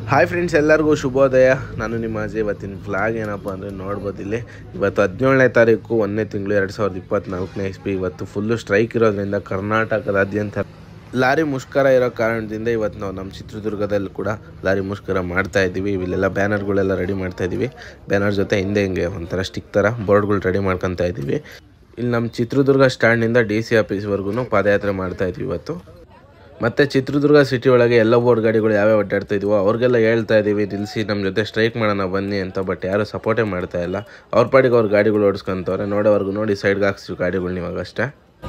Hi friends ಎಲ್ಲರಿಗೂ ಶುಭೋದಯ ನಾನು ನಿಮ್ಮ ಅಜಯ್ ಇವತ್ತಿನ ಫ್ಲಾಗ್ ಏನಪ್ಪ ಅಂದರೆ ನೋಡ್ಬೋದು ಇಲ್ಲಿ ಇವತ್ತು ಹದಿನೇಳನೇ ತಾರೀಕು ಒಂದನೇ ತಿಂಗಳು ಎರಡು ಸಾವಿರದ ಇಪ್ಪತ್ನಾಲ್ಕನೇ ಇಸ್ಪಿ ಇವತ್ತು ಫುಲ್ಲು ಸ್ಟ್ರೈಕ್ ಇರೋದ್ರಿಂದ ಕರ್ನಾಟಕದಾದ್ಯಂತ ಲಾರಿ ಮುಷ್ಕರ ಇರೋ ಕಾರಣದಿಂದ ಇವತ್ತು ನಾವು ನಮ್ಮ ಚಿತ್ರದುರ್ಗದಲ್ಲಿ ಕೂಡ ಲಾರಿ ಮುಷ್ಕರ ಮಾಡ್ತಾ ಇದ್ದೀವಿ ಇಲ್ಲೆಲ್ಲ ಬ್ಯಾನರ್ಗಳೆಲ್ಲ ರೆಡಿ ಮಾಡ್ತಾ ಇದ್ದೀವಿ ಬ್ಯಾನರ್ ಜೊತೆ ಹಿಂದೆ ಹಿಂಗೆ ಒಂಥರ ಸ್ಟಿಕ್ ಥರ ಬೋರ್ಡ್ಗಳು ರೆಡಿ ಮಾಡ್ಕೊತಾ ಇದ್ದೀವಿ ಇಲ್ಲಿ ನಮ್ಮ ಚಿತ್ರದುರ್ಗ ಸ್ಟ್ಯಾಂಡಿಂದ ಡಿ ಸಿ ಆಫೀಸ್ವರೆಗೂ ಪಾದಯಾತ್ರೆ ಮಾಡ್ತಾ ಇದ್ವಿ ಇವತ್ತು ಮತ್ತು ಚಿತ್ರದುರ್ಗ ಸಿಟಿ ಒಳಗೆ ಎಲ್ಲ ಬೋರ್ಡ್ ಗಾಡಿಗಳು ಯಾವ್ಯಾವ ಅಡ್ಡಾಡ್ತಾ ಇದೀವೋ ಅವ್ರಿಗೆಲ್ಲ ಹೇಳ್ತಾ ಇದ್ದೀವಿ ನಿಲ್ಲಿಸಿ ನಮ್ಮ ಜೊತೆ ಸ್ಟ್ರೈಕ್ ಮಾಡೋಣ ಬನ್ನಿ ಅಂತ ಬಟ್ ಯಾರು ಸಪೋರ್ಟೇ ಮಾಡ್ತಾ ಇಲ್ಲ ಅವ್ರ ಪಾಡಿಗೆ ಅವ್ರ ಗಾಡಿಗಳು ಓಡಿಸ್ಕೊಂತವ್ರೆ ನೋಡೋವರೆಗೂ ನೋಡಿ ಸೈಡ್ಗೆ ಹಾಕ್ಸ್ತೀವಿ ಗಾಡಿಗಳ್ನ ಇವಾಗ ಅಷ್ಟೇ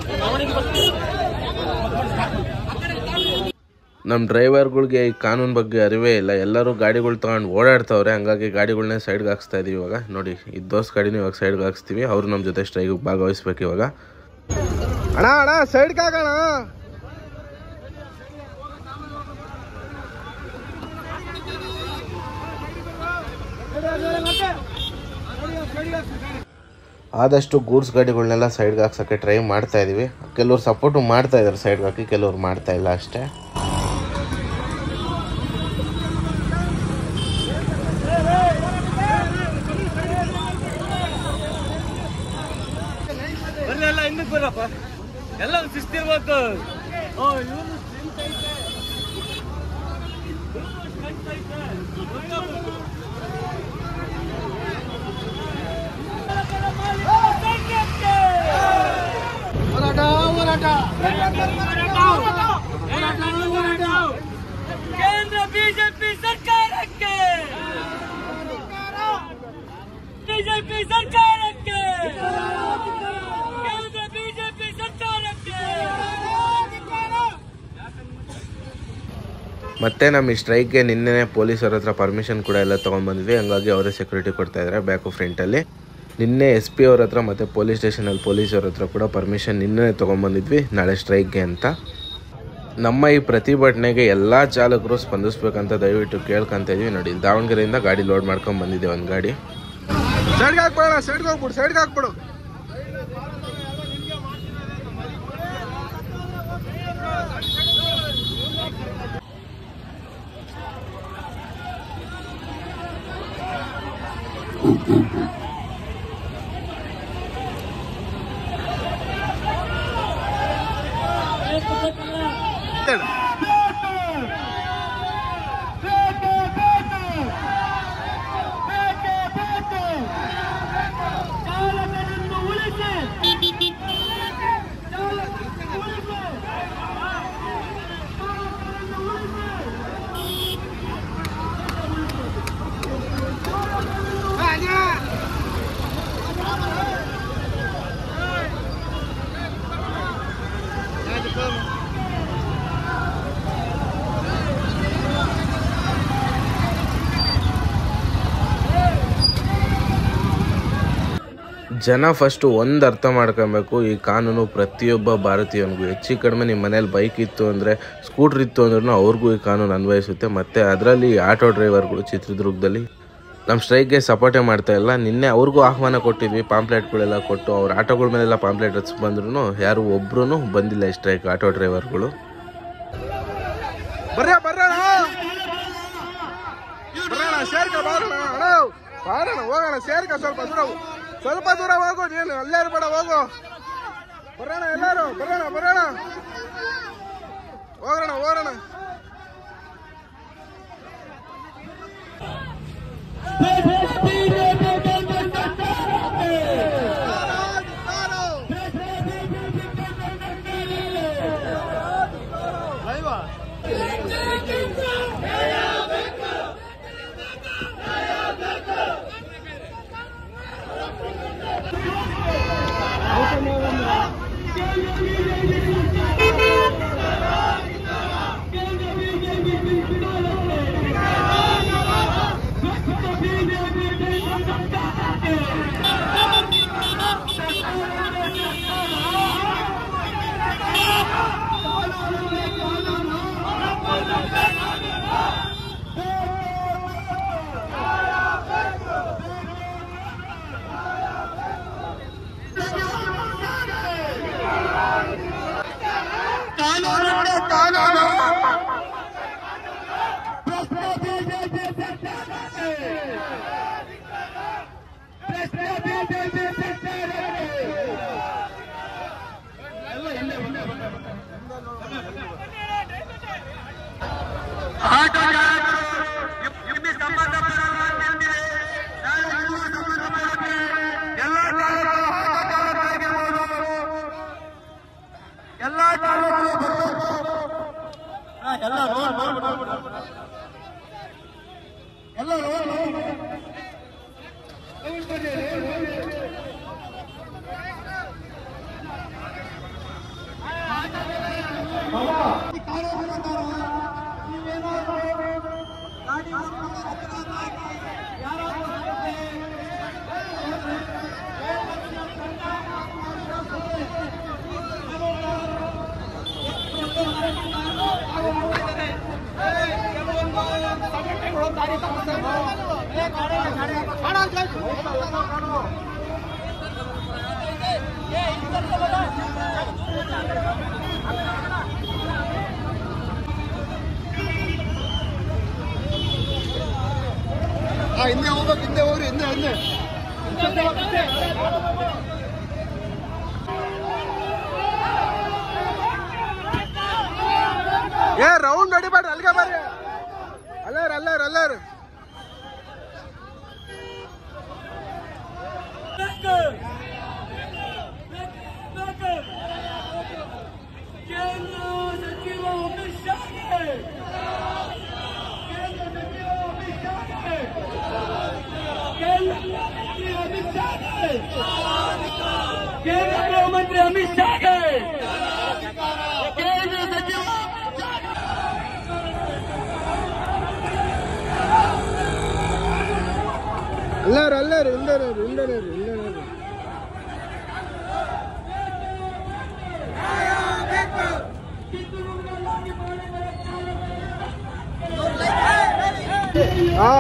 ನಮ್ಮ ಡ್ರೈವರ್ಗಳಿಗೆ ಈ ಕಾನೂನು ಬಗ್ಗೆ ಅರಿವೇ ಇಲ್ಲ ಎಲ್ಲರೂ ಗಾಡಿಗಳು ತೊಗೊಂಡು ಓಡಾಡ್ತವ್ರೆ ಹಂಗಾಗಿ ಗಾಡಿಗಳನ್ನೇ ಸೈಡ್ಗೆ ಹಾಕ್ಸ್ತಾ ಇದೀವಿ ಇವಾಗ ನೋಡಿ ಈ ದೋಸ್ ಗಾಡಿನ ಇವಾಗ ಸೈಡ್ಗೆ ಹಾಕ್ಸ್ತೀವಿ ಅವರು ನಮ್ಮ ಜೊತೆ ಸ್ಟ್ರೈಕ್ ಭಾಗವಹಿಸ್ಬೇಕು ಇವಾಗ ಅಣ್ಣ ಅಣ್ಣ ಸೈಡ್ಗೆ ಹಾಕೋಣ ಆದಷ್ಟು ಗೂಡ್ಸ್ ಗಾಡಿಗಳನ್ನೆಲ್ಲ ಸೈಡ್ಗೆ ಹಾಕ್ಸೋಕ್ಕೆ ಟ್ರೈ ಮಾಡ್ತಾ ಇದೀವಿ ಕೆಲವ್ರು ಸಪೋರ್ಟು ಮಾಡ್ತಾ ಇದ್ದಾರೆ ಸೈಡ್ಗೆ ಹಾಕಿ ಕೆಲವ್ರು ಮಾಡ್ತಾ ಇಲ್ಲ ಅಷ್ಟೇ ಬರ್ರಿ ಎಲ್ಲ ಹಿಂದಕ್ಕೆ ಬರ್ರಪ್ಪ ಎಲ್ಲ ಶಿಸ್ತಿರ್ಬೇಕು ಓ ಇವ್ರು ಕೇಂದ್ರ ಬಿಜೆಪಿ ಸರ್ಕಾರಕ್ಕೆ ಬಿಜೆಪಿ ಸರ್ಕಾರಕ್ಕೆ ಕೇಂದ್ರ ಬಿಜೆಪಿ ಸರ್ಕಾರಕ್ಕೆ ಮತ್ತೆ ನಮ್ಮ ಈ ಸ್ಟ್ರೈಕ್ಗೆ ನಿನ್ನೆ ಪೊಲೀಸರ ಹತ್ರ ಪರ್ಮಿಷನ್ ಕೂಡ ಎಲ್ಲ ತೊಗೊಂಡ್ಬಂದಿದ್ವಿ ಹಂಗಾಗಿ ಅವರೇ ಸೆಕ್ಯೂರಿಟಿ ಕೊಡ್ತಾ ಇದ್ದಾರೆ ಬ್ಯಾಕು ಫ್ರಂಟಲ್ಲಿ ನಿನ್ನೆ ಎಸ್ ಪಿ ಅವ್ರ ಹತ್ರ ಮತ್ತು ಪೊಲೀಸ್ ಸ್ಟೇಷನಲ್ಲಿ ಪೊಲೀಸವ್ರ ಹತ್ರ ಕೂಡ ಪರ್ಮಿಷನ್ ನಿನ್ನೆ ತೊಗೊಂಡ್ಬಂದಿದ್ವಿ ನಾಳೆ ಸ್ಟ್ರೈಕ್ಗೆ ಅಂತ ನಮ್ಮ ಈ ಪ್ರತಿಭಟನೆಗೆ ಎಲ್ಲ ಚಾಲಕರು ಸ್ಪಂದಿಸ್ಬೇಕಂತ ದಯವಿಟ್ಟು ಕೇಳ್ಕೊಂತ ಇದೀವಿ ನೋಡಿ ಇಲ್ಲಿ ದಾವಣಗೆರೆಯಿಂದ ಗಾಡಿ ಲೋಡ್ ಮಾಡ್ಕೊಂಡು ಬಂದಿದೆ ಒಂದು ಗಾಡಿ ಸೈಡ್ಗೆ ಹಾಕ್ಬೇಡ ಸೈಡ್ಗೆ ಹೋಗ್ಬಿಡು ಸೈಡ್ಗೆ ಹಾಕ್ಬಿಡು ಚಾಲಕರನ್ನು ಉಳಿಸಿ ಜನ ಫಸ್ಟು ಒಂದು ಅರ್ಥ ಮಾಡ್ಕೊಬೇಕು ಈ ಕಾನೂನು ಪ್ರತಿಯೊಬ್ಬ ಭಾರತೀಯನಿಗೂ ಹೆಚ್ಚು ಕಡಿಮೆ ನಿಮ್ಮ ಮನೇಲಿ ಬೈಕ್ ಇತ್ತು ಅಂದರೆ ಸ್ಕೂಟ್ರ್ ಇತ್ತು ಅಂದ್ರೂ ಅವ್ರಿಗೂ ಈ ಕಾನೂನು ಅನ್ವಯಿಸುತ್ತೆ ಮತ್ತು ಅದರಲ್ಲಿ ಆಟೋ ಡ್ರೈವರ್ಗಳು ಚಿತ್ರದುರ್ಗದಲ್ಲಿ ನಮ್ಮ ಸ್ಟ್ರೈಕ್ಗೆ ಸಪೋರ್ಟೇ ಮಾಡ್ತಾ ಇಲ್ಲ ನಿನ್ನೆ ಅವ್ರಿಗೂ ಆಹ್ವಾನ ಕೊಟ್ಟಿದ್ವಿ ಪಾಂಪ್ಲೆಟ್ಗಳೆಲ್ಲ ಕೊಟ್ಟು ಅವ್ರ ಆಟೋಗಳ ಮೇಲೆಲ್ಲ ಪಾಂಪ್ಲೆಟ್ ಹಚ್ಚಿ ಬಂದ್ರೂ ಯಾರು ಒಬ್ರು ಬಂದಿಲ್ಲ ಈ ಸ್ಟ್ರೈಕ್ ಆಟೋ ಡ್ರೈವರ್ಗಳು ಬರ್ರ ಬರ್ರಣ ಬರ್ರಣ ಸೇರ್ಕ ಬಾರಣ ಅಣ್ಣ ಬಾರಣ ಹೋಗೋಣ ಸೇರ್ಕ ಸ್ವಲ್ಪ ದೂರ ಹೋ- ಸ್ವಲ್ಪ ದೂರ ಹೋಗು ನೀನು ಅಲ್ಲೇ ಇರ್ಬೇಡ ಹೋಗು ಬರೋಣ ಎಲ್ಲಾರು ಬರೋಣ ಬರೋಣ ಹೋಗೋಣ ಹೋಗೋಣ ಬಿಜೆಪಿ ಹಿಂದೆ ಹೋಗ್ಬೇಕು ಹಿಂದೆ ಹೋಗ್ರಿ ಹಿಂದೆ ಹಿಂದೆ ಏ ರೌಂಡ್ ಹೊಡಿಬೇಡ್ರಿ ಅಲ್ಲಿಗೆ ಬರ್ರಿ ಅಲ್ಲಾರ ಅಲ್ಲಾರ ಅಲ್ಲಾರ ಕೇಂದ್ರ ಸಚಿವ ಅಮಿತ್ ಶಾಗೆ ಕೇಂದ್ರ ಸಚಿವ ಅಮಿತ್ ಶಾಗೆ ಕೇಂದ್ರ ಮಂತ್ರಿ ಅಮಿತ್ ಶಾಗೆ ಕೇಂದ್ರ ಗೃಹ ಮಂತ್ರಿ ಅಮಿತ್ ಶಾಗೆ ಕೇಂದ್ರ ಸಚಿವ ಅಮಿತ್ ಶಾಗೆ ಅಲ್ಲಾರ ಅಲ್ಲಾರ ಹಿಂದೆ ನೋಡ್ರಿ ಹಿಂದೆ ನೋಡ್ರಿ ಹಿಂದೆ ನೋಡ್ರಿ ಹಾ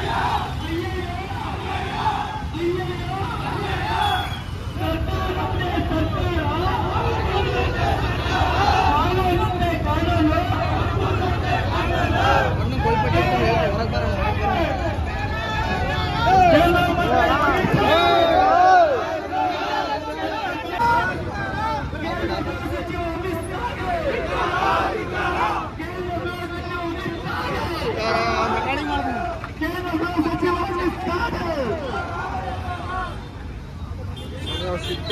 ಸಿಕ್ಕ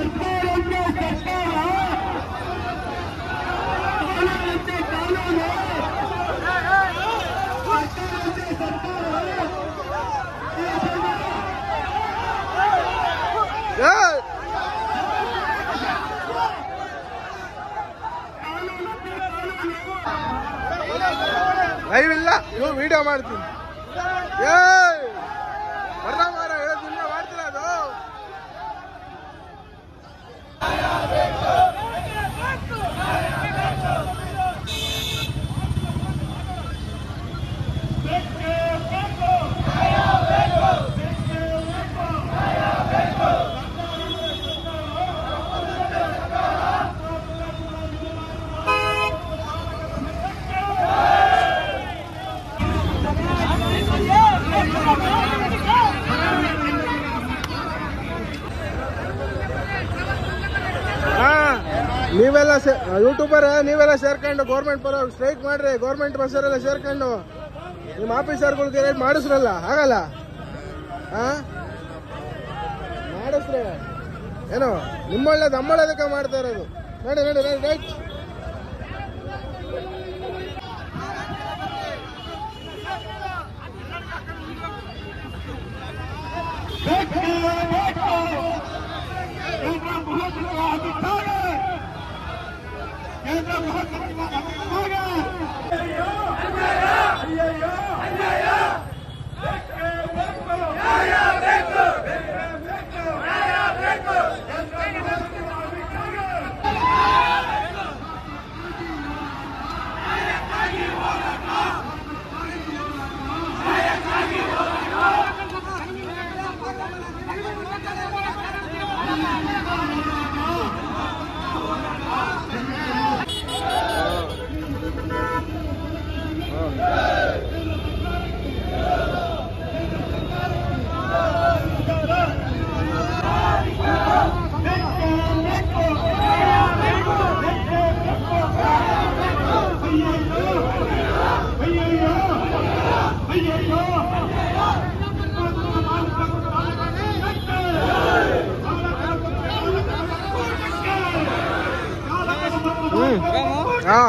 ಏ ಲೈವ್ ಇಲ್ಲ ಇವು ವಿಡಿಯೋ ಮಾಡ್ತೀನಿ ಏ ಬರ್ರ ಮಾರ ಹೇಳೋದು ನಿಮ್ಗೆ ಮಾಡ್ತೀರ ಅದು ಹಾ ನೀವೆಲ್ಲ ಯೂಟ್ಯೂಬರ್ ನೀವೆಲ್ಲ ಸೇರ್ಕೊಂಡು ಗೌರ್ಮೆಂಟ್ ಪರ ಸ್ಟ್ರೈಕ್ ಮಾಡ್ರಿ ಗೌರ್ಮೆಂಟ್ ಬಸ್ಸರೆಲ್ಲ ಸೇರ್ಕೊಂಡು ನಿಮ್ಮ ಆಫೀಸರ್ಗಳಿಗೆ ರೇಟ್ ಮಾಡಿಸ್ರಲ್ಲ ಆಗಲ್ಲ ಹಾ ಮಾಡಿಸ್ರೆ ಏನು ನಿಮ್ಮೊಳ್ಳೇದು ನಮ್ಮೊಳ್ಳೇದಕ್ಕೆ ಮಾಡ್ತಾ ಇರೋದು ನೋಡಿ ನೋಡಿ ನೋಡಿ ರೈಟ್ ಹಾ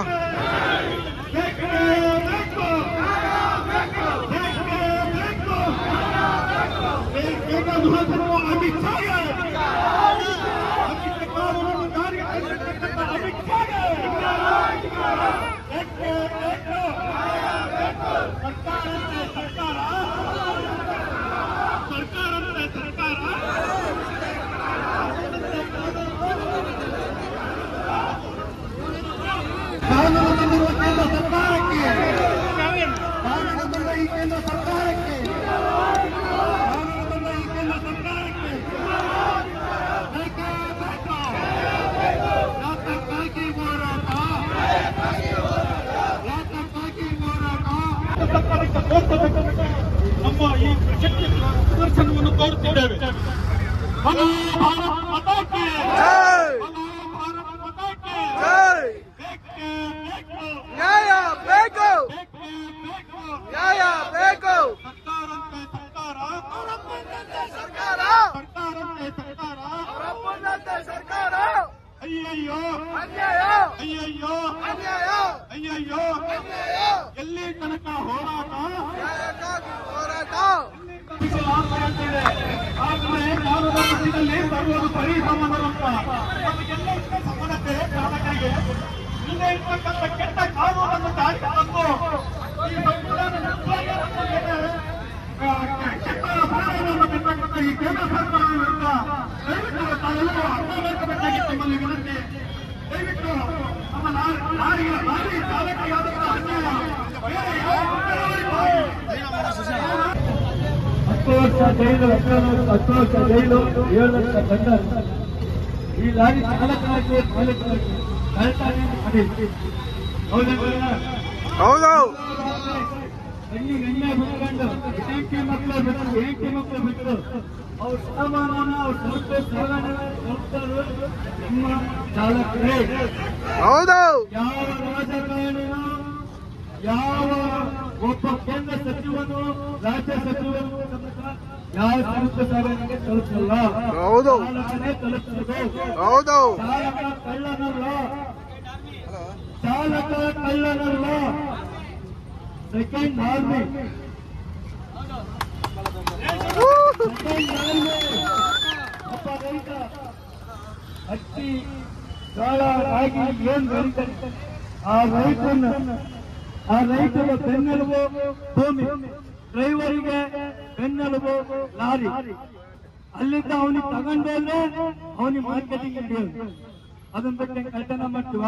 ನಮ್ಮ ಈ ಶಕ್ತಿ ಪ್ರದರ್ಶನವನ್ನು ತೋರುತ್ತಿದ್ದೇವೆ ಹಲೋ ಭಾರತ್ ಮಾತಾಕ್ಕೆ ಜೈ ಹಲೋ ಭಾರತ್ ಮಾತಾಕ್ಕೆ ಜೈ ಬೇಕೇ ಬೇಕು ನ್ಯಾಯ ಬೇಕು ಬೇಕೇ ಬೇಕು ನ್ಯಾಯ ಬೇಕು ಸರ್ಕಾರಂತೆ ಸರ್ಕಾರ ಸರ್ಕಾರ ಸರ್ಕಾರಂತೆ ಸರ್ಕಾರ ಅವರಪ್ಪನಂತೆ ಸರ್ಕಾರ ಅಯ್ಯಯ್ಯೋ ಅನ್ಯಾಯ ಅಯ್ಯಯ್ಯೋ ಅನ್ಯಾಯ ಅಯ್ಯಯ್ಯೋ ಅನ್ಯಾಯ ಎಲ್ಲಿ ತನಕ ಹೋರಾಟ ನ್ಯಾಯಕ್ಕಾಗಿ ಹೋರಾಟ ಬಿಸಲಾಗುತ್ತಿದೆ. ಆದರೆ ಕಾನೂನು ಪಕ್ಷದಲ್ಲಿ ಬರುವುದು ಬರೀ ಸಮಾನವಂತ ನಮಗೆಲ್ಲರಿಗೂ ಸಮಾನತೆ ಚಾಲಕರಿಗೆ ಇಲ್ಲೇ ಇರ್ತಕ್ಕಂಥ ಕೆಟ್ಟ ಕಾನೂನನ್ನು ಜಾರಿಗೆ ತಂದು ಈ ಸಂವಿಧಾನ ನಿರ್ಣಯವನ್ನು ಮೇಲೆ, ಆ, ಕೆಟ್ಟ ಅಪರಾಧವನ್ನು ಬಿಟ್ಟಂತ ಈ ಕೇಂದ್ರ ಸರ್ಕಾರದ ವಿರುದ್ಧ ದಯವಿಟ್ಟು ತಾವೆಲ್ಲರೂ ಅರ್ಥಮಾಡಬೇಕಾಗಿತ್ತು ನಮ್ಮಲ್ಲಿ ವಿನಂತಿ ದಯವಿಟ್ಟು ನಮ್ಮ ಲಾರಿ ಲಾರಿಯ ಲಾರಿ ಚಾಲಕರಿಗಾದಂತಹ ಅನ್ಯಾಯ ಬೇರೆ ಯಾವ ಹತ್ತು ವರ್ಷ ಜೈಲು ಹತ್ತು ವರ್ಷ ಜೈಲು ಏಳು ಲಕ್ಷ ದಂಡ ಈ ಲಾರಿ ಚಾಲಕರಾಗಿ ಮಾಲೀಕರಾಗಿ ಕಳ್ತನ ಮಾಡಿ ಹೌದಲ್ಲ ಹೌದು ಹೆಣ್ಣಿಗೆ ಎಣ್ಣೆ ಬಿಟ್ಕೊಂಡು ಹೆಂಡತಿ ಮಕ್ಕಳು ಬಿಟ್ಟು ಹೆಂಡತಿ ಮಕ್ಕಳು ಬಿಟ್ಟು ಅವ್ರ ಸಾಮಾನ ಅವ್ರ ಸರಕು ಸಾಗಣೆ ಹೋಗ್ತಾರೆ ನಿಮ್ಮ ಚಾಲಕರೇ ಹೌದು ಯಾವ ರಾಜಕಾರಣಿನೂ ಯಾವ ಒಬ್ಬ ಕೇಂದ್ರ ಸಚಿವನು ರಾಜ್ಯ ಸಚಿವನು ಸಮೇತ ಯಾವ ಸರಕು ಸಾಗಣೆಗೆ ತಲುಪಲ್ಲ ಹೌದು ಚಾಲಕನೇ ತಲುಪಿಸಬೇಕು ಹೌದು ಚಾಲಕ ಕಳ್ಳನಲ್ಲ ಚಾಲಕ ಕಳ್ಳನಲ್ಲ ಸೆಕೆಂಡ್ ಆರ್ಮಿ ಸೆಕೆಂಡ್ ಆರ್ಮಿ ಒಬ್ಬ ರೈತ ಹತ್ತಿ ಜೋಳ ರಾಗಿ ಏನ್ ಬೆಳಿತಾನೆ ಆ ರೈತನ ಆ ರೈತನ ಬೆನ್ನೆಲುಬು ಭೂಮಿ ಡ್ರೈವರಿಗೆ ಬೆನ್ನೆಲುಬು ಲಾರಿ ಅಲ್ಲಿಂದ ಅವನಿಗೆ ತಗೊಂಡೋದ್ರೆ ಅವನಿಗೆ ಮಾರ್ಕೆಟಿಂಗ್ ಹಿಡಿಯೋದು ಅದನ್ನ ಬಿಟ್ಟು ಕಳ್ತನ ಮಾಡ್ತೀವ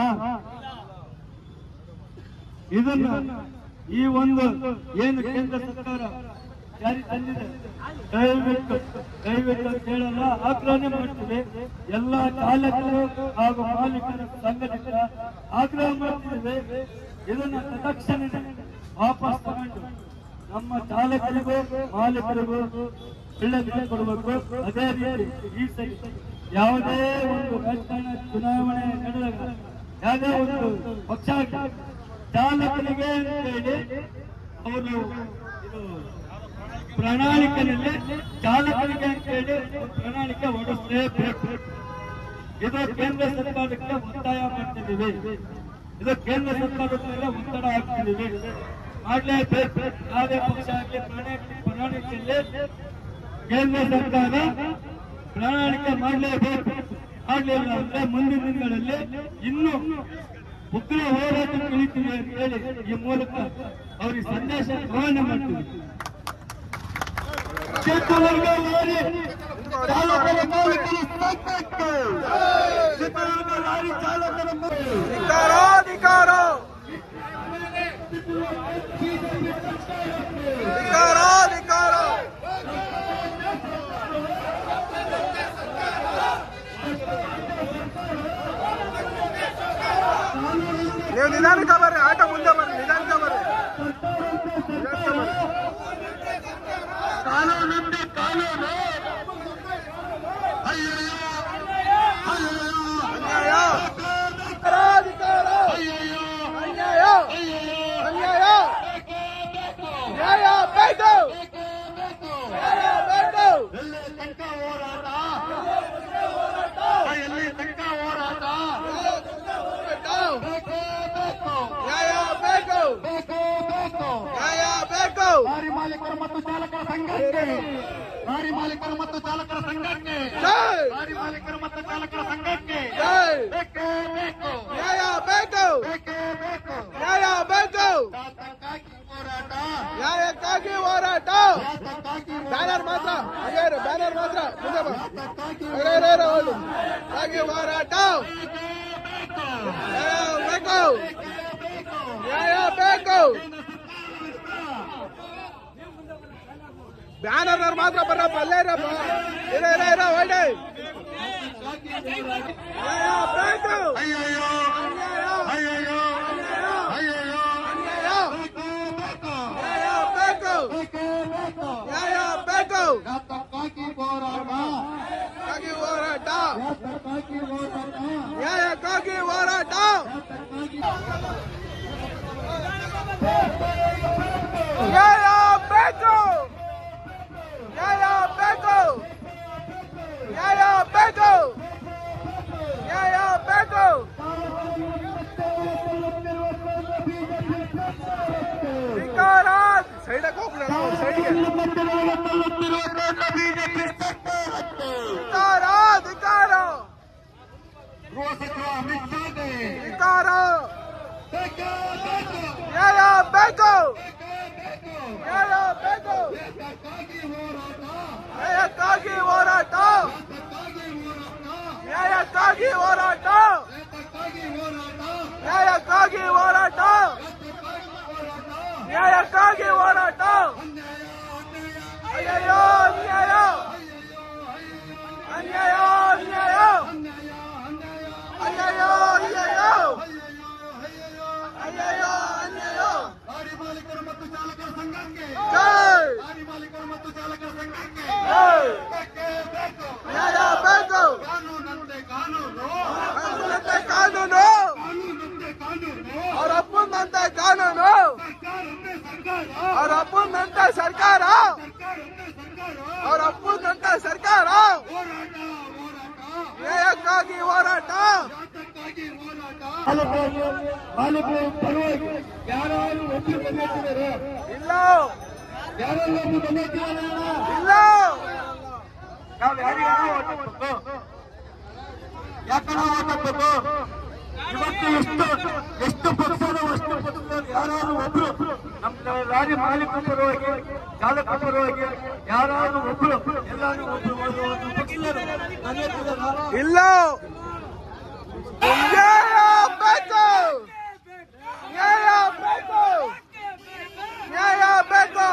ಇದನ್ನ ಈ ಒಂದು ಏನು ಕೇಂದ್ರ ಸರ್ಕಾರ ಜಾರಿ ತಂದಿದೆ ದಯವಿಟ್ಟು ದಯವಿಟ್ಟು ಅಂತ ಹೇಳಲ್ಲ ಆಗ್ರಹಣೆ ಮಾಡ್ತೀವಿ ಎಲ್ಲ ಚಾಲಕರು ಹಾಗೂ ಮಾಲೀಕರ ಸಂಘದಿಂದ ಆಗ್ರಹ ಮಾಡ್ತಿದ್ದೇವೆ ಇದನ್ನ ತಕ್ಷಣ ವಾಪಸ್ ತಗೊಂಡು ನಮ್ಮ ಚಾಲಕರಿಗೂ ಮಾಲೀಕರಿಗೂ ಒಳ್ಳೆ ಕೊಡಬೇಕು ಅದೇ ರೀತಿ ಈ ಸರಿ ಯಾವುದೇ ಒಂದು ರಾಜಕಾರಣ ಚುನಾವಣೆ ನಡೆದಾಗ ಯಾವುದೇ ಒಂದು ಪಕ್ಷ ಆಗಲಿ, ಚಾಲಕರಿಗೆ ಅಂತ ಹೇಳಿ ಅವರು ಇದು ಪ್ರಣಾಳಿಕೆಯಲ್ಲಿ ಚಾಲಕರಿಗೆ ಅಂತ ಹೇಳಿ ಒಂದು ಪ್ರಣಾಳಿಕೆ ಹೊರಡಿಸಲೇಬೇಕು ಇದು ಕೇಂದ್ರ ಸರ್ಕಾರಕ್ಕೆ ಒತ್ತಾಯ ಮಾಡ್ತಿದ್ದೀವಿ ಇದು ಕೇಂದ್ರ ಸರ್ಕಾರದ ಮೇಲೆ ಒತ್ತಡ ಹಾಕ್ತಿದ್ದೀವಿ ಮಾಡ್ಲೇಬೇಕು ಯಾವುದೇ ಪಕ್ಷ ಆಗಲಿ ಪ್ರಣಾಳಿಕೆ ಪ್ರಣಾಳಿಕೆಯಲ್ಲಿ ಕೇಂದ್ರ ಸರ್ಕಾರ ಪ್ರಣಾಳಿಕೆ ಮಾಡಲೇಬೇಕು ಮಾಡಲಿಲ್ಲ ಅಂದ್ರೆ ಮುಂದಿನ ದಿನಗಳಲ್ಲಿ ಇನ್ನು ಉಗ್ರ ಹೋರಾಟ ತಿಳಿತೀವಿ ಅಂತ ಹೇಳಿ ಈ ಮೂಲಕ ಅವರಿಗೆ ಸಂದೇಶ ರವಾನೆ ಮಾಡ್ತೀವಿ ಚಿತ್ರದುರ್ಗ ಲಾರಿ ಚಾಲಕರ ಮಾಲೀಕರು ಸಾಕಷ್ಟು ಚಿತ್ರದುರ್ಗ ಲಾರಿ ಚಾಲಕರ ಮಾಲೀಕರು ಧಿಕ್ಕಾರ ಧಿಕ್ಕಾರ ಧಿಕ್ಕಾರ ನೀವು ನಿಧಾನಕ್ಕೆ ಬರ್ರಿ ಆಟೋ ಮುಂದೆ ಬರ್ರಿ ನಿಧಾನಕ್ಕೆ ಬರ್ರಿ ನಿಧಾನಕ್ಕೆ ಬರ್ರಿ ಕಾನೂನಿಂದ ಕಾನೂನು ಅಯ್ಯಯ್ಯೋ ಅಯ್ಯಯ್ಯೋ ಅನ್ಯಾಯ ಧಿಕ್ಕಾರ ಅಯ್ಯಯ್ಯೋ ಅನ್ಯಾಯ ಅಯ್ಯಯ್ಯೋ ಅನ್ಯಾಯ ನ್ಯಾಯ ಬೇಕು ನ್ಯಾಯ ಬೇಕು ಎಲ್ಲಿ ತನಕ ಹೋರಾಟ ಎಲ್ಲಿ ತನಕ ಹೋರಾಟ ಬೇಕೇ ಬೇಕು ಬೇಕು ನ್ಯಾಯ ಬೇಕು ಲಾರಿ ಮಾಲೀಕರು ಮತ್ತು ಚಾಲಕರ ಸಂಘಕ್ಕೆ ಲಾರಿ ಮಾಲೀಕರು ಮತ್ತು ಚಾಲಕರ ಸಂಘಕ್ಕೆ ಜೈ ಲಾರಿ ಮಾಲೀಕರು ಮತ್ತು ಚಾಲಕರ ಸಂಘಕ್ಕೆ ಜೈ ಬೇಕೇ ಬೇಕು ನ್ಯಾಯ ಬೇಕು ಬೇಕೇ ಬೇಕು ನ್ಯಾಯ ಬೇಕು ಶಾಸಕ್ಕಾಗಿ ಹೋರಾಟ ನ್ಯಾಯಕ್ಕಾಗಿ ಹೋರಾಟ ಶಾಸಕ್ಕಾಗಿ ಬ್ಯಾನರ್ ಮಾತ್ರ ಹಾಗೆ ಇರು, ಬ್ಯಾನರ್ ಮಾತ್ರ ಮುಂದೆ ಬಾ ಶಾಸಕ್ಕಾಗಿ ಇರು, ಇರು, ಇರು, ಹೌದು. ಹಾಗೆ ಹೋರಾಟ ನ್ಯಾಯ ಬೇಕು ನ್ಯಾಯ ಬೇಕು ಬ್ಯಾನರ್ ಮಾತ್ರ ಬರಪ್ಪ ಅಲ್ಲೇ ಇರಪ್ಪ ಇರ ಇರ ಇರ ಹೊಡೆ ನ್ಯಾಯ ಬೇಕು ಅಯ್ಯಯ್ಯೋ ನ್ಯಾಯ ಅಯ್ಯಯ್ಯೋ ಅಯ್ಯಯ್ಯೋ ನ್ಯಾಯ ಬೇಕೇ ಬೇಕು ನ್ಯಾಯ ಬೇಕು ಬೇಕೇ ಬೇಕು ನ್ಯಾಯ ಬೇಕು ಶಾಸಕ್ಕಾಗಿ ಹೋರಾಟ ಹಾಗೆ ಹೋರಾಟ ಶಾಸಕ್ಕಾಗಿ ಹೋರಾಟ ನ್ಯಾಯಕ್ಕಾಗಿ ಹೋರಾಟ ನ್ಯಾಯ ಬೇಕು ನ್ಯಾಯ ಬೇಕು ನ್ಯಾಯ ಬೇಕು ನ್ಯಾಯ ಬೇಕು ಧಿಕ್ಕಾರ ಸೈಡಕ್ಕೆ ಹೋಗ್ಬಿಡೋಣ ಸೈಡ್ಗೆ ಧಿಕ್ಕಾರ ಧಿಕ್ಕಾರ ಗೃಹ ಸಚಿವ ಅಮಿತ್ ಶಾಗೆ ಧಿಕ್ಕಾರ ಬೇಕೇ ಬೇಕು ನ್ಯಾಯ ಬೇಕು ಬೇಕೇ ಬೇಕು ನ್ಯಾಯ ಬೇಕು ಶಾಸಕ್ಕಾಗಿ ಹೋರಾಟ ನ್ಯಾಯಕ್ಕಾಗಿ ಹೋರಾಟ ಶಾಸಕ್ಕಾಗಿ ಹೋರಾಟ ನ್ಯಾಯಕ್ಕಾಗಿ ಹೋರಾಟ ಶಾಸಕ್ಕಾಗಿ ಹೋರಾಟ ನ್ಯಾಯಕ್ಕಾಗಿ ಹೋರಾಟ ಅಯ್ಯಯ್ಯೋ ಅನ್ಯಾಯ ಅನ್ಯಾಯ ಅನ್ಯಾಯ ಅಯ್ಯಯ್ಯೋ ಅಯ್ಯಯ್ಯೋ ಅಯ್ಯಯ್ಯೋ ಅನ್ಯಾಯ ಲಾರಿ ಮಾಲೀಕರು ಮತ್ತು ಚಾಲಕರ ಸಂಘಕ್ಕೆ ಜೈ ಲಾರಿ ಮಾಲೀಕರು ಮತ್ತು ಚಾಲಕರ ಸಂಘಕ್ಕೆ ಜೈ ಬೇಕೇ ಬೇಕು ನ್ಯಾಯ ಬೇಕು ಕಾನೂನಂತೆ ಕಾನೂನು ಕಾನೂನಂತೆ ಕಾನೂನು ಕಾನೂನಂತೆ ಕಾನೂನು ಅವ್ರ ಅಪ್ಪಂದಂತೆ ಕಾನೂನು ಸರ್ಕಾರಂತೆ ಸರ್ಕಾರ ಅವ್ರ ಅಪ್ಪಂದಂತೆ ಸರ್ಕಾರ ಸರ್ಕಾರಂತೆ ಸರ್ಕಾರ ಅವ್ರ ಅಪ್ಪಂದಂತೆ ಸರ್ಕಾರ ಹೋರಾಟ ಹೋರಾಟ ನ್ಯಾಯಕ್ಕಾಗಿ ಹೋರಾಟ ಶಾಸಕ್ಕಾಗಿ ಹೋರಾಟ ಮಾಲೀಕರು ಪರವಾಗಿ ಯಾರು ಒಬ್ಬರು ಬಂದಿದ್ದಾರೆ ಇಲ್ಲ ಯಾರೆಲ್ಲ ಒಬ್ಬರು ಬಂದಿದ್ದಾರೆ ಇಲ್ಲ ನಾವು ಯಾರಿಗಾರ ಓಟ್ ಹಾಕ್ಬೇಕು ಯಾಕಂದ್ರೆ ಓಟ್ ಹಾಕ್ಬೇಕು ಇವತ್ತು ಎಷ್ಟು ಎಷ್ಟು ಪಕ್ಷದ ಅಷ್ಟು ಪಕ್ಷದಲ್ಲಿ ಯಾರಾದ್ರೂ ಒಬ್ರು ನಮ್ಮ ಲಾರಿ ಮಾಲೀಕ ಪರವಾಗಿ ಚಾಲಕ ಪರವಾಗಿ ಯಾರಾದ್ರೂ ಒಬ್ರು ಎಲ್ಲಾರು ಒಬ್ರು ಒಂದು ಒಂದು ಪಕ್ಷದವರು ಬಂದಿರ್ತಿದಾರಾ? ಇಲ್ಲ ನ್ಯಾಯ ಬೇಕು ನ್ಯಾಯ ಬೇಕು ನ್ಯಾಯ ಬೇಕು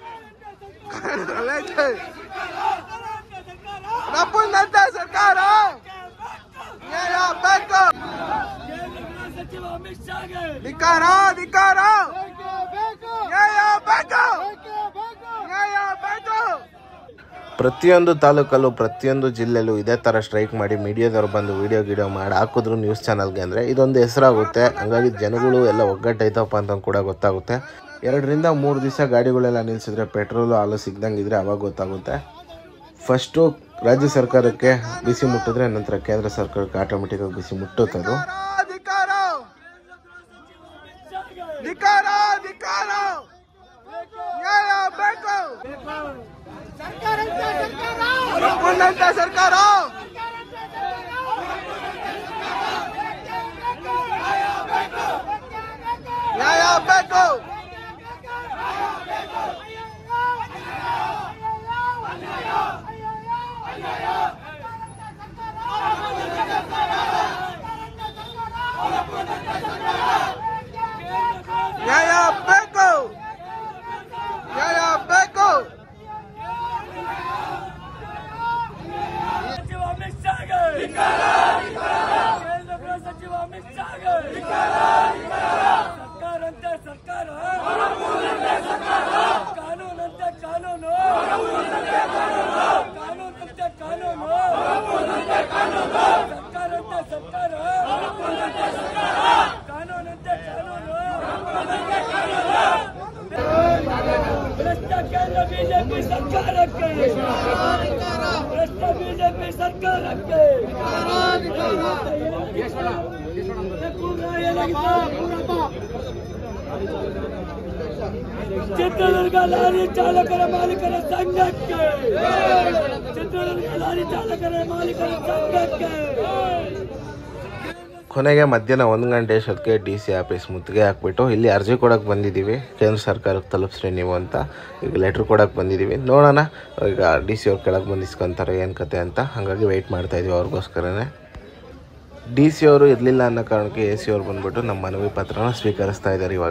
ನಪ್ಪಂದಂತೆ ಸರ್ಕಾರ ನ್ಯಾಯ ಬೇಕು ಸಚಿವ ಅಮಿತ್ ಶಾಗೆ ಧಿಕ್ಕಾರ ಧಿಕ್ಕಾರ ನ್ಯಾಯ ಬೇಕು ನ್ಯಾಯ ಬೇಕು ಪ್ರತಿಯೊಂದು ತಾಲೂಕಲ್ಲೂ ಪ್ರತಿಯೊಂದು ಜಿಲ್ಲೆಯಲ್ಲೂ ಇದೇ ಥರ ಸ್ಟ್ರೈಕ್ ಮಾಡಿ ಮೀಡಿಯಾದವ್ರು ಬಂದು ವೀಡಿಯೋ ಗಿಡಿಯೋ ಮಾಡಿ ಹಾಕಿದ್ರು ನ್ಯೂಸ್ ಚಾನಲ್ಗೆ ಅಂದರೆ ಇದೊಂದು ಹೆಸರಾಗುತ್ತೆ ಹಂಗಾಗಿ ಜನಗಳು ಎಲ್ಲ ಒಗ್ಗಟ್ಟೈತಪ್ಪ ಅಂತ ಕೂಡ ಗೊತ್ತಾಗುತ್ತೆ ಎರಡರಿಂದ ಮೂರು ದಿವಸ ಗಾಡಿಗಳೆಲ್ಲ ನಿಲ್ಲಿಸಿದ್ರೆ ಪೆಟ್ರೋಲು ಹಾಲು ಸಿಗ್ದಂಗೆ ಇದ್ರೆ ಅವಾಗ ಗೊತ್ತಾಗುತ್ತೆ ಫಸ್ಟು ರಾಜ್ಯ ಸರ್ಕಾರಕ್ಕೆ ಬಿಸಿ ಮುಟ್ಟಿದ್ರೆ ನಂತರ ಕೇಂದ್ರ ಸರ್ಕಾರಕ್ಕೆ ಆಟೋಮೆಟಿಕಾಗಿ ಬಿಸಿ ಮುಟ್ಟುತ್ತದು ಧಿಕ್ಕಾರ ಧಿಕ್ಕಾರ ಧಿಕ್ಕಾರ ನ್ಯಾಯ ಬೇಕು ನಪ್ಪಂದಂತೆ ಸರ್ಕಾರ ನ್ಯಾಯ ಬೇಕು ನ್ಯಾಯ ಬೇಕು ನ್ಯಾಯ ಬೇಕು ಸಚಿವ ಅಮಿತ್ ಶಾಗೆ ಕೇಂದ್ರ ಗೃಹ ಸಚಿವ ಅಮಿತ್ ಶಾಗೆ ಸರ್ಕಾರಂತೆ ಸರ್ಕಾರ ಕಾನೂನಂತೆ ಕಾನೂನು ಕಾನೂನಂತೆ ಕಾನೂನು ಸರ್ಕಾರಂತೆ ಸರ್ಕಾರ ಕಾನೂನಂತೆ ಕಾನೂನು ಭ್ರಷ್ಟ ಕೇಂದ್ರ ಬಿಜೆಪಿ ಸರ್ಕಾರಕ್ಕೆ ಭ್ರಷ್ಟ ಬಿಜೆಪಿ ಸರ್ಕಾರಕ್ಕೆ ಚಿತ್ರದುರ್ಗ ಲಾರಿ ಚಾಲಕರ ಮಾಲೀಕರ ಸಂಘಕ್ಕೆ ಚಿತ್ರದುರ್ಗ ಲಾರಿ ಚಾಲಕರ ಮಾಲೀಕರ ಸಂಘಕ್ಕೆ ಕೊನೆಗೆ ಮಧ್ಯಾಹ್ನ ಒಂದು ಗಂಟೆ ಅಷ್ಟೊತ್ತಿಗೆ ಡಿ ಸಿ ಆಫೀಸ್ ಮುತ್ತಿಗೆ ಹಾಕ್ಬಿಟ್ಟು ಇಲ್ಲಿ ಅರ್ಜಿ ಕೊಡೋಕೆ ಬಂದಿದ್ದೀವಿ ಕೇಂದ್ರ ಸರ್ಕಾರಕ್ಕೆ ತಲುಪಿಸ್ರಿ ನೀವು ಅಂತ ಈಗ ಲೆಟ್ರ್ ಕೊಡೋಕೆ ಬಂದಿದ್ದೀವಿ ನೋಡೋಣ ಈಗ ಡಿ ಸಿ ಅವ್ರು ಕೆಳಗೆ ಬಂದು ಇಸ್ಕೊಂತಾರೆ ಏನು ಕತೆ ಅಂತ ಹಾಗಾಗಿ ವೆಯ್ಟ್ ಮಾಡ್ತಾಯಿದ್ದೀವಿ ಅವ್ರಿಗೋಸ್ಕರನೇ ಡಿ ಸಿ ಅವರು ಇರಲಿಲ್ಲ ಅನ್ನೋ ಕಾರಣಕ್ಕೆ ಎ ಸಿ ಅವ್ರು ಬಂದ್ಬಿಟ್ಟು ನಮ್ಮ ಮನವಿ ಪತ್ರನ ಸ್ವೀಕರಿಸ್ತಾ ಇದ್ದಾರೆ ಇವಾಗ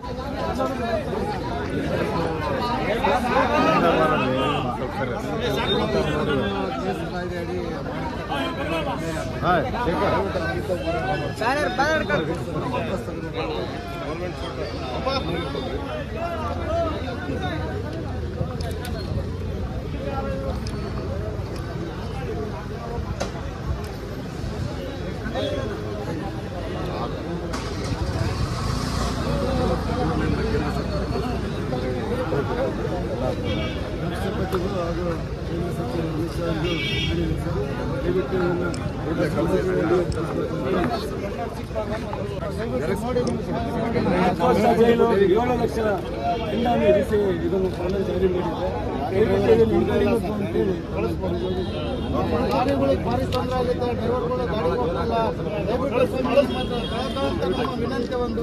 ಜೈಲು ಏಳು ಲಕ್ಷ ಇಂದಾನೆ ಇರಿಸಿ ಇದನ್ನು ಕಾನೂನು ಜಾರಿ ಮಾಡಿದೆ ದಯವಿಟ್ಟು ಇದನ್ನು ಹಿಂಪಡಿಬೇಕು ಅಂತೇಳಿ ಗಾಡಿಗಳಿಗೆ ಭಾರಿ ತೊಂದರೆ ಆಗುತ್ತೆ ಡ್ರೈವರ್ಗಳು ಗಾಡಿ ಹೋಗಲ್ಲ ದಯವಿಟ್ಟು ಸಂಬಳಿಸಿ ಮಾತ್ರ ಕಳ್ಕೊ ಅಂತ ನಮ್ಮ ವಿನಂತಿ ಒಂದು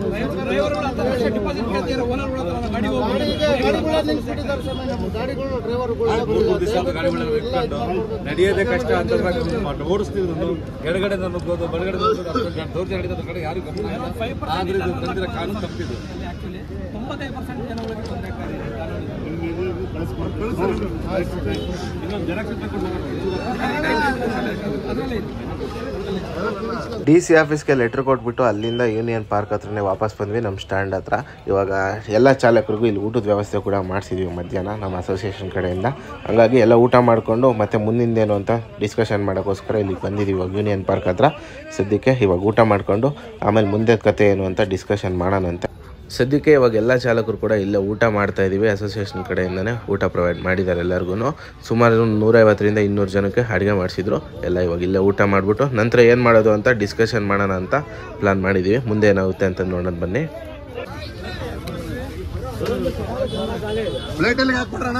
ಗಾಡಿಗೆ ಗಾಡಿಗಳ ನಿಲ್ಸ್ಬಿಟ್ಟಿದ್ದಾರೆ ಸ್ವಾಮಿ ನಮ್ಮ ಗಾಡಿಗಳು ಡ್ರೈವರ್ಗಳು ನಡೆಯೋದೇ ಕಷ್ಟ ಅಂತ ಓಡಿಸ್ತಿದ್ರು ಎಡಗಡೆ ನುಗ್ಗೋದು ಬಲಗಡೆ ನುಗ್ಗೋದು ಅಷ್ಟೊಂದು ದೌರ್ಜನ್ಯ ನಡೀತದ ಕಡೆ ಯಾರು ಗಮನ ಇಲ್ಲ ಆದ್ರೆ ಇದು ತಂದಿರೋ ಕಾನೂನು ತಪ್ಪಿದ್ದು ತೊಂಬತ್ತೈದು ಪರ್ಸೆಂಟ್ ಜನಗಳಿಗೆ ತೊಂದರೆ ಇನ್ನೊಂದು ಜೆರಾಕ್ಸ್ ಅದರಲ್ಲಿ ಡಿ ಸಿ ಆಫೀಸ್ಗೆ ಲೆಟ್ರ್ ಕೊಟ್ಬಿಟ್ಟು ಅಲ್ಲಿಂದ ಯೂನಿಯನ್ ಪಾರ್ಕ್ ಹತ್ರನೇ ವಾಪಸ್ ಬಂದ್ವಿ ನಮ್ಮ ಸ್ಟ್ಯಾಂಡ್ ಹತ್ರ ಇವಾಗ ಎಲ್ಲ ಚಾಲಕರಿಗೂ ಇಲ್ಲಿ ಊಟದ ವ್ಯವಸ್ಥೆ ಕೂಡ ಮಾಡಿಸಿದ್ವಿ ಮಧ್ಯಾಹ್ನ ನಮ್ಮ ಅಸೋಸಿಯೇಷನ್ ಕಡೆಯಿಂದ ಹಂಗಾಗಿ ಎಲ್ಲ ಊಟ ಮಾಡಿಕೊಂಡು ಮತ್ತೆ ಮುಂದಿಂದೇನು ಅಂತ ಡಿಸ್ಕಷನ್ ಮಾಡೋಕ್ಕೋಸ್ಕರ ಇಲ್ಲಿ ಬಂದಿದ್ದೀವಿ ಇವಾಗ ಯೂನಿಯನ್ ಪಾರ್ಕ್ ಹತ್ರ ಸದ್ಯಕ್ಕೆ ಇವಾಗ ಊಟ ಮಾಡಿಕೊಂಡು ಆಮೇಲೆ ಮುಂದೆ ಕತೆ ಏನು ಅಂತ ಡಿಸ್ಕಷನ್ ಮಾಡೋಣಂತೆ ಸದ್ಯಕ್ಕೆ ಇವಾಗ ಎಲ್ಲ ಚಾಲಕರು ಕೂಡ ಇಲ್ಲೇ ಊಟ ಮಾಡ್ತಾ ಇದ್ದೀವಿ ಅಸೋಸಿಯೇಷನ್ ಕಡೆಯಿಂದನೇ ಊಟ ಪ್ರೊವೈಡ್ ಮಾಡಿದ್ದಾರೆ ಎಲ್ಲರಿಗೂ ಸುಮಾರು ಒಂದು ನೂರೈವತ್ತರಿಂದ ಇನ್ನೂರು ಜನಕ್ಕೆ ಅಡುಗೆ ಮಾಡಿಸಿದ್ರು ಎಲ್ಲ ಇವಾಗ ಇಲ್ಲೇ ಊಟ ಮಾಡಿಬಿಟ್ಟು ನಂತರ ಏನು ಮಾಡೋದು ಅಂತ ಡಿಸ್ಕಷನ್ ಮಾಡೋಣ ಅಂತ ಪ್ಲಾನ್ ಮಾಡಿದ್ದೀವಿ ಮುಂದೆ ಏನಾಗುತ್ತೆ ಅಂತ ನೋಡೋಣ ಬನ್ನಿ ಪ್ಲೇಟಲ್ಲಿ ಹಾಕ್ಬಿಟ್ರಣ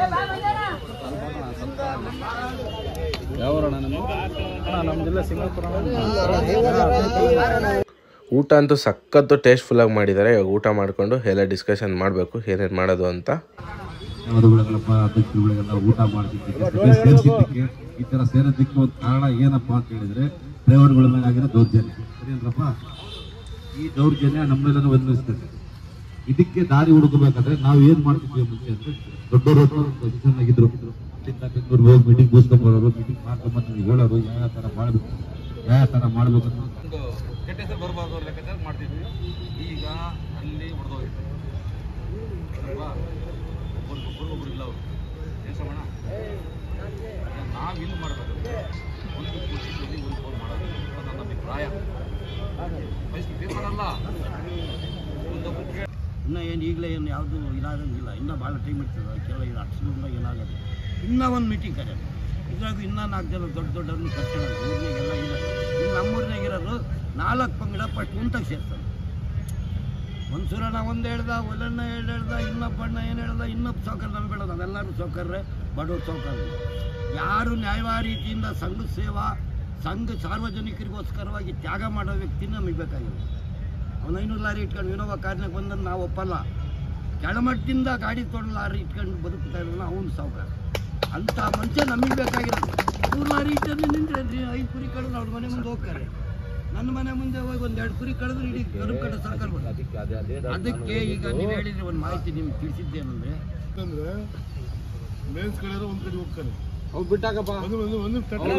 ಊಟ ಅಂತೂ ಸಖತ್ತು ಟೇಸ್ಟ್ಫುಲ್ಲಾಗಿ ಮಾಡಿದ್ದಾರೆ ಇವಾಗ ಊಟ ಮಾಡಿಕೊಂಡು ಎಲ್ಲ ಡಿಸ್ಕಷನ್ ಮಾಡಬೇಕು ಏನೇನು ಮಾಡೋದು ಅಂತ ಮದುವೆಗಳಪ್ಪ ಅಧ್ಯಕ್ಷರುಗಳಿಗೆಲ್ಲ ಊಟ ಮಾಡ್ತಿದ್ದಕ್ಕೆ ಸಭೆ ಸೇರ್ಸಿದ್ದಕ್ಕೆ ಈ ತರ ಸೇರೋದಕ್ಕೆ ಒಂದು ಕಾರಣ ಏನಪ್ಪ ಅಂತ ಹೇಳಿದ್ರೆ ಡ್ರೈವರ್ಗಳ ಮೇಲೆ ಆಗಿರೋ ದೌರ್ಜನ್ಯ ಸರಿಯಲ್ರಪ್ಪ ಈ ದೌರ್ಜನ್ಯ ನಮ್ಮೆಲ್ಲರೂ ಅನ್ವಯಿಸ್ತದೆ ಇದಕ್ಕೆ ದಾರಿ ಹುಡುಕಬೇಕಾದ್ರೆ ನಾವು ಏನ್ ಮಾಡ್ತಿದ್ವಿ ಮುಂಚೆ ಅಂದ್ರೆ ದೊಡ್ಡವರು ಪೊಸಿಷನ್ ಆಗಿದ್ರು ಅಲ್ಲಿಂದ ಬೆಂಗಳೂರಿಗೆ ಹೋಗಿ ಮೀಟಿಂಗ್ ಕೂಸ್ಕೊಂಡ್ಬರೋರು ಮೀಟಿಂಗ್ ಮಾಡ್ಕೊಂಬಂದು ನೀವು ಹೇಳೋರು ಯಾವ ತರ ಮಾಡ್ಬೇಕು ಯಾವ ತರ ಮಾಡ್ಬೇಕು ಅಂತ ಒಂದು ಕೆಟ್ಟ ಹೆಸರು ಬರಬಾರ್ದು ಅವ್ರ ಲೆಕ್ಕಾಚಾರ ಮಾಡ್ತಿದ್ವಿ ಈಗ ಅಲ್ಲಿ ಹೊಡೆದೋಗಿದೆ ಅಲ್ವಾ ಒಬ್ಬರಿಗೊಬ್ಬರು ಒಬ್ರು ಇಲ್ಲ ಅವರು ಏನು ಶ್ರವಣ ನಾವು ಇಲ್ಲಿ ಮಾಡಬೇಕು ಒಂದು ಖುಷಿಯಲ್ಲಿ ಒಂದು ಫೋನ್ ಮಾಡೋದು ಅಂತ ನನ್ನ ಅಭಿಪ್ರಾಯ ಪರಿಸ್ಥಿತಿ ಮಾಡಲ್ಲ ಒಂದೊಬ್ಬರು ಇನ್ನೂ ಏನು ಈಗಲೇ ಏನು ಯಾವುದು ಇದಾಗಂಗಿಲ್ಲ ಇನ್ನೂ ಭಾಳ ಟೈಮ್ ಇರ್ತದೆ ಕೆಲ ಇದು ಅಕ್ಷರದಿಂದ ಏನಾಗೋದು ಇನ್ನೂ ಒಂದು ಮೀಟಿಂಗ್ ಕರೆಯೋದು ಇದ್ರಾಗ ಇನ್ನೂ ನಾಲ್ಕು ಜನ ದೊಡ್ಡ ದೊಡ್ಡವ್ರನ್ನ ಕರ್ಕೊಳ್ಳೋದು ಊರಿನಾಗೆಲ್ಲ ಇದೆ ಇನ್ನು ನಮ್ಮೂರಿನಾಗ ಇರೋರು ನಾಲ್ಕು ಪಂಗಡ ಫಸ್ಟ್ ಮುಂತಾಗ ಸೇರ್ತಾರೆ ಒಂದು ಸುರಣ ಒಂದು ಹೇಳ್ದ ಒಲಣ್ಣ ಎರಡು ಹೇಳ್ದ ಇನ್ನೊಬ್ಬಣ್ಣ ಏನು ಹೇಳ್ದ ಇನ್ನೊಬ್ಬ ಸೌಕರ್ಯ ನಮ್ಗೆ ಬೇಡ ನಾವೆಲ್ಲರೂ ಸೌಕರ್ಯ ಬಡವ್ರ ಸೌಕರ್ಯ ಯಾರು ನ್ಯಾಯವಾದ ರೀತಿಯಿಂದ ಸಂಘ ಸೇವಾ ಸಂಘ ಸಾರ್ವಜನಿಕರಿಗೋಸ್ಕರವಾಗಿ ತ್ಯಾಗ ಮಾಡೋ ವ್ಯಕ್ತಿ ನಮಗೆ ಬೇಕಾಗಿಲ್ಲ ಅವ್ನು ಐನೂರು ಲಾರಿ ಇಟ್ಕೊಂಡು ವಿನೋಬ ಕಾರ್ನಾಗ ಬಂದನ್ನು ನಾವು ಒಪ್ಪಲ್ಲ ಕೆಳಮಟ್ಟದಿಂದ ಗಾಡಿ ತೊಗೊಂಡು ಲಾರಿ ಇಟ್ಕೊಂಡು ಬದುಕ್ತಾ ಇರೋನು ಅವನು ಸಾವುಕಾರ ಅಂಥ ಮನುಷ್ಯ ನಮಗೆ ಬೇಕಾಗಿರೋದು ನೂರು ಲಾರಿ ಇಟ್ಟಲ್ಲಿ ನಿಂತ್ರೆ ಐದು ಕುರಿ ಕಳೆದ್ರೆ ಅವ್ರ ಮನೆ ಮುಂದೆ ಹೋಗ್ತಾರೆ ನನ್ನ ಮನೆ ಮುಂದೆ ಹೋಗಿ ಒಂದು ಎರಡು ಕುರಿ ಕಳೆದ್ರೆ ಇಡೀ ಗರುಬ್ ಕಡೆ ಸರ್ಕಾರ ಅದಕ್ಕೆ ಈಗ ನೀವು ಹೇಳಿದ್ರೆ ಒಂದು ಮಾಹಿತಿ ನಿಮ್ಗೆ ತಿಳಿಸಿದ್ದೇನೆಂದ್ರೆ ಮೇನ್ಸ್ ಕಡೆ ಒಂದ್ ಕಡೆ ಹೋಗ್ತಾರೆ ಅವ್ರು ಬಿಟ್ಟಾಕಪ್ಪ ಒಂದು ಒಂದು ಒಂದು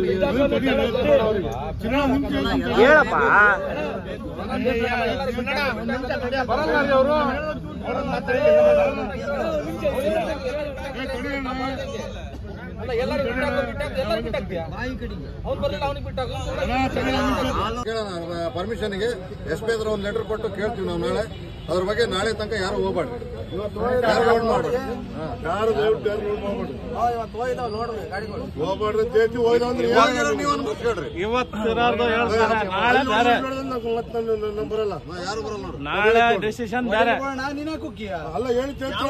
ಹೇಳಪ್ಪ ಪರ್ಮಿಷನ್ಗೆ ಎಸ್ ಪಿ ಹತ್ರ ಒಂದು ಲೆಟರ್ ಕೊಟ್ಟು ಕೇಳ್ತೀವಿ ನಾವು ನಾಳೆ ಅದ್ರ ಬಗ್ಗೆ ನಾಳೆ ತನಕ ಯಾರು ಹೋಗ್ಬಾರ್ದು ಯಾರು ಲೋಡ್ ಮಾಡ್ರಿ ಯಾರು ದಯವಿಟ್ಟು ಯಾರು ಲೋಡ್ ಮಾಡ್ಬೇಡ್ರಿ ಹೋಗ್ಬಾರ್ದು ಅಂತ ಹೇಳ್ತಿ ಹೋಯ್ದ ಅಂದ್ರೆ ನೀವು ಅನ್ಭವಿಸ್ಕೊಳ್ರಿ ನಾಳೆ ಬೇರೆ ಮತ್ತೆ ನಂಗೆ ಬರಲ್ಲ ನಾ ಯಾರು ಬರಲ್ಲ ನೋಡ್ರಿ ನಾಳೆ ಡಿಸಿಷನ್ ಬೇರೆ ಅಲ್ಲ ಹೇಳಿ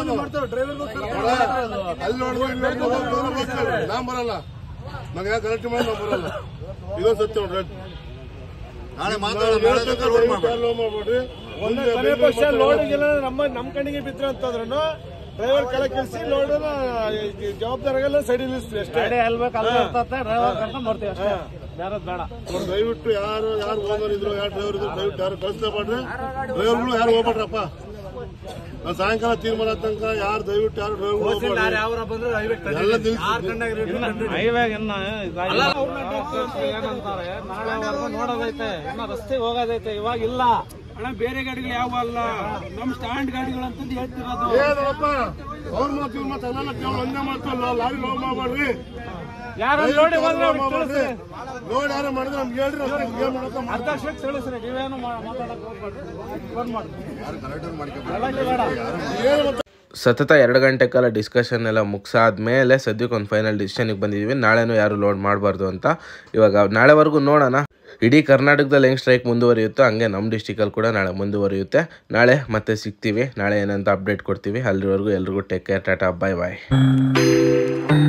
ಅಲ್ಲಿ ನೋಡಿದ್ರೆ ಇಲ್ಲಿ ನೋಡಿದ್ರೆ ನಾ ಬರಲ್ಲ ನನಗೆ ಯಾಕೆ ಗಲಾಟೆ ಮಾಡಿ ನಾ ಬರಲ್ಲ ಇದು ಸತ್ಯ ನೋಡ್ರಿ ನಾಳೆ ಮಾಡ್ಬೇಡ್ರಿ ಕೊನೆ ಪಕ್ಷ ಲೋಡ್ ನಮ್ಮ ನಮ್ಮ ಕಣ್ಣಿಗೆ ಬಿದ್ರೆ ಅಂತಂದ್ರು ಡ್ರೈವರ್ ಕೆಳಗೆ ಕೆಲಸಿ ಲೋಡ್ ಜವಾಬ್ದಾರಿಗೆಲ್ಲ ಸೈಡ್ ನಿಲ್ಲಿಸ್ತೀವಿ ಅಷ್ಟೇ ಗಾಡಿ ಎಲ್ಬೇಕು ಅಲ್ಲಿ ಇರ್ತತೆ ಡ್ರೈವರ್ ಕರ್ಕೊಂಡು ಬರ್ತೀವಿ ಅಷ್ಟೇ ಬೇರೆ ಬೇಡ ದಯವಿಟ್ಟು ಯಾರು ಯಾರು ಓನರ್ ಇದ್ರು ಯಾರು ಡ್ರೈವರ್ ಇದ್ರು ದಯವಿಟ್ಟು ಯಾರು ಕಳಿಸ್ತಾ ಮಾಡ್ರಿ ಡ್ರೈವರ್ಗಳು ಯಾರು ಹೋಗ್ಬೇಡ್ರಪ್ಪ ನಾನು ಸಾಯಂಕಾಲ ತೀರ್ಮಾನ ತನಕ ಯಾರು ದಯವಿಟ್ಟು ಯಾರು ಡ್ರೈವರ್ ಎಲ್ಲ ನಿಲ್ಸಿ ಹೈವೇಗ್ ಇನ್ನ ಇದಾಗಿಲ್ಲ. ಏನಂತಾರೆ ನಾಳೆವರೆಗೂ ನೋಡೋದೈತೆ ಇನ್ನ ರಸ್ತೆಗೆ ಹೋಗೋದೈತೆ ಇವಾಗ ಇಲ್ಲ ಅಣ್ಣ ಬೇರೆ ಗಾಡಿಗಳು ಯಾವ ಅಲ್ಲ ನಮ್ ಸ್ಟ್ಯಾಂಡ್ ಗಾಡಿಗಳು ಅಂತಂದು ಹೇಳ್ತಿರೋದು ಏನಪ್ಪ ಅವ್ರ ಮಾತು ಇವ್ರ ಮಾತು ಎಲ್ಲ ಕೇಳಿ ಒಂದೇ ಮಾತಲ್ಲ ಲಾರಿ ಲೋ ಮಾಡ್ಬೇಡ್ರಿ ಯಾರು ನೋಡಿ ಬಂದ್ರೆ ಅವ್ರಿಗೆ ತಿಳಿಸಿ ಲೋಡ್ ಯಾರು ಮಾಡಿದ್ರೆ ನಮ್ಗೆ ಹೇಳ್ರಿ ಅಷ್ಟೇ ಏನ್ ಮಾಡಕ್ಕ ಮಾಡಿ. ಅಧ್ಯಕ್ಷಕ್ಕೆ ತಿಳಿಸ್ರಿ ನೀವೇನು ಮಾ- ಮಾತಾಡಕ್ ಹೋಗ್ಬೇಡ್ರಿ ಫೋನ್ ಮಾಡಿ ಗಲಾಟೆ ಬೇಡ ಏನು ಮತ್ತೆ ಸತತ ಎರಡು ಗಂಟೆ ಕಾಲ ಡಿಸ್ಕಷನ್ ಎಲ್ಲ ಮುಗಿಸಾದ್ಮೇಲೆ ಸದ್ಯಕ್ಕೆ ಒಂದು ಫೈನಲ್ ಡಿಸಿಷನ್ಗೆ ಬಂದಿದ್ದೀವಿ ನಾಳೆನೂ ಯಾರು ಲೋಡ್ ಮಾಡಬಾರ್ದು ಅಂತ ಇವಾಗ ನಾಳೆವರೆಗೂ ನೋಡೋಣ ಇಡೀ ಕರ್ನಾಟಕದಲ್ಲಿ ಹೆಂಗೆ ಸ್ಟ್ರೈಕ್ ಮುಂದುವರಿಯುತ್ತೋ ಹಂಗೆ ನಮ್ಮ ಡಿಸ್ಟಿಕಲ್ಲಿ ಕೂಡ ನಾಳೆ ಮುಂದುವರಿಯುತ್ತೆ ನಾಳೆ ಮತ್ತೆ ಸಿಗ್ತೀವಿ ನಾಳೆ ಏನಂತ ಅಪ್ಡೇಟ್ ಕೊಡ್ತೀವಿ ಅಲ್ಲಿವರೆಗೂ ಎಲ್ರಿಗೂ ಟೇಕ್ ಕೇರ್ ಟಾಟಾ ಬಾಯ್ ಬಾಯ್